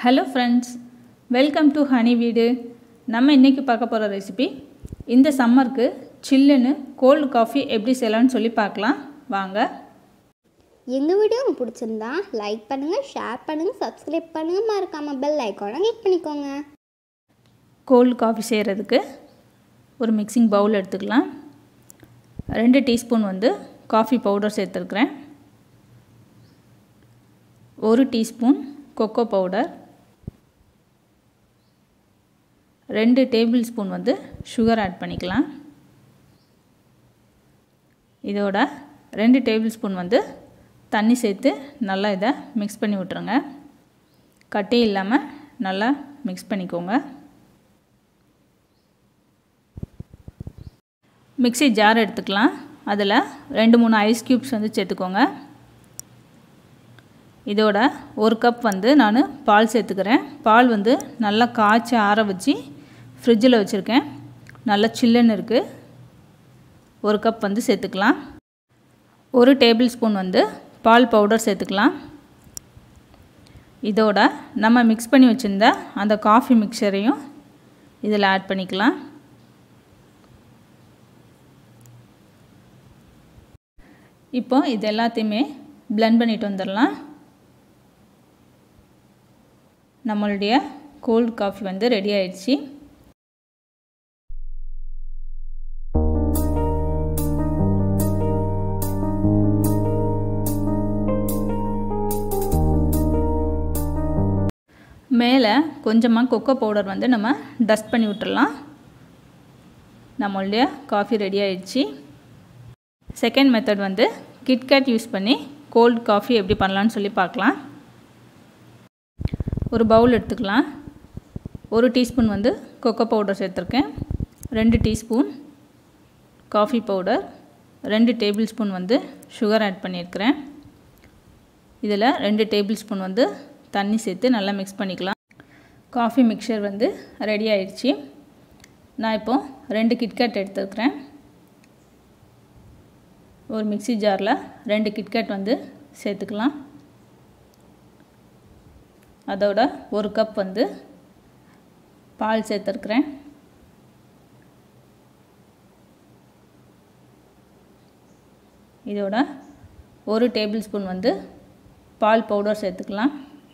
hello friends welcome to honey வீடு நம்ம இன்றைக்கி பார்க்க போகிற ரெசிபி இந்த சம்மருக்கு சில்லுன்னு கோல்டு காஃபி எப்படி செய்யலாம்னு சொல்லி பார்க்கலாம் வாங்க எங்கள் வீடியோ உங்களுக்கு பிடிச்சிருந்தா லைக் பண்ணுங்கள் ஷேர் பண்ணுங்கள் சப்ஸ்கிரைப் பண்ணுங்கள் மறக்காமல் பெல் ஐக்கானை கிளிக் பண்ணிக்கோங்க கோல்டு காஃபி செய்கிறதுக்கு ஒரு மிக்சிங் பவுல் எடுத்துக்கலாம் ரெண்டு டீஸ்பூன் வந்து காஃபி பவுடர் சேர்த்துருக்குறேன் ஒரு டீஸ்பூன் கொக்கோ பவுடர் ரெண்டு டேபிள் ஸ்பூன் வந்து சுகர் ஆட் பண்ணிக்கலாம் இதோட ரெண்டு டேபிள் ஸ்பூன் வந்து தண்ணி சேர்த்து நல்லா இதை மிக்ஸ் பண்ணி விட்டுருங்க கட்டி இல்லாமல் நல்லா மிக்ஸ் பண்ணிக்கோங்க மிக்ஸி ஜார் எடுத்துக்கலாம் அதில் ரெண்டு மூணு ஐஸ் க்யூப்ஸ் வந்து சேர்த்துக்கோங்க இதோட ஒரு கப் வந்து நான் பால் சேர்த்துக்கிறேன் பால் வந்து நல்லா காய்ச்சி ஆற வச்சு ஃப்ரிட்ஜில் வச்சுருக்கேன் நல்லா சில்லுன்னு இருக்குது ஒரு கப் வந்து சேர்த்துக்கலாம் ஒரு டேபிள் ஸ்பூன் வந்து பால் பவுடர் சேர்த்துக்கலாம் இதோட நம்ம மிக்ஸ் பண்ணி வச்சுருந்த அந்த காஃபி மிக்சரையும் இதில் ஆட் பண்ணிக்கலாம் இப்போ இது எல்லாத்தையுமே பிளெண்ட் பண்ணிட்டு வந்துடலாம் நம்மளுடைய கோல்டு காஃபி வந்து ரெடி ஆயிடுச்சு மேலே கொஞ்சமாக கொக்கோ பவுடர் வந்து நம்ம டஸ்ட் பண்ணி விட்டுடலாம் நம்மளுடைய காஃபி ரெடி ஆயிடுச்சு செகண்ட் மெத்தட் வந்து கிட்கேட் யூஸ் பண்ணி கோல்டு காஃபி எப்படி பண்ணலான்னு சொல்லி பார்க்கலாம் ஒரு பவுல் எடுத்துக்கலாம் ஒரு டீஸ்பூன் வந்து கொக்கோ பவுடர் சேர்த்துருக்கேன் ரெண்டு டீஸ்பூன் காஃபி பவுடர் ரெண்டு டேபிள் ஸ்பூன் வந்து சுகர் ஆட் பண்ணியிருக்கிறேன் இதில் ரெண்டு டேபிள் ஸ்பூன் வந்து தண்ணி சேர்த்து நல்லா மிக்ஸ் பண்ணிக்கலாம் காஃபி மிக்சர் வந்து ரெடி ஆயிடுச்சு நான் இப்போது ரெண்டு கிட்கேட் எடுத்துருக்கிறேன் ஒரு மிக்சி ஜாரில் ரெண்டு கிட்கேட் வந்து சேர்த்துக்கலாம் அதோட ஒரு கப் வந்து பால் சேர்த்துருக்குறேன் இதோட ஒரு டேபிள் ஸ்பூன் வந்து பால் பவுடர் சேர்த்துக்கலாம்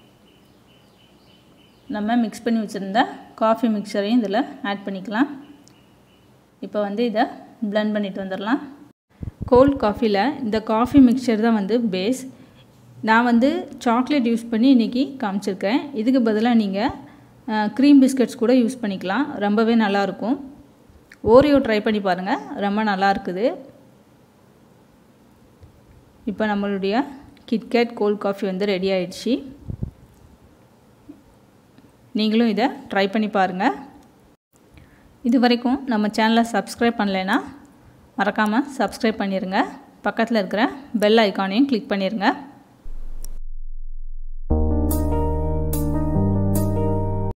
நம்ம மிக்ஸ் பண்ணி வச்சுருந்த காஃபி மிக்சரையும் இதில் ஆட் பண்ணிக்கலாம் இப்போ வந்து இதை பிளெண்ட் பண்ணிட்டு வந்துடலாம் கோல்ட் காஃபியில் இந்த காஃபி மிக்சர் தான் வந்து பேஸ் நான் வந்து சாக்லேட் யூஸ் பண்ணி இன்றைக்கி காமிச்சிருக்கேன் இதுக்கு பதிலாக நீங்கள் க்ரீம் பிஸ்கட்ஸ் கூட யூஸ் பண்ணிக்கலாம் ரொம்பவே நல்லாயிருக்கும் ஓரியோ ட்ரை பண்ணி பாருங்கள் ரொம்ப நல்லா இருக்குது இப்போ நம்மளுடைய கிட்கேட் கோல்ட் காஃபி வந்து ரெடி ஆயிடுச்சு நீங்களும் இதை ட்ரை பண்ணி பாருங்கள் இது வரைக்கும் நம்ம சேனலை சப்ஸ்கிரைப் பண்ணலைன்னா மறக்காமல் சப்ஸ்கிரைப் பண்ணிடுங்க பக்கத்தில் இருக்கிற பெல் ஐக்கானையும் கிளிக் பண்ணிடுங்க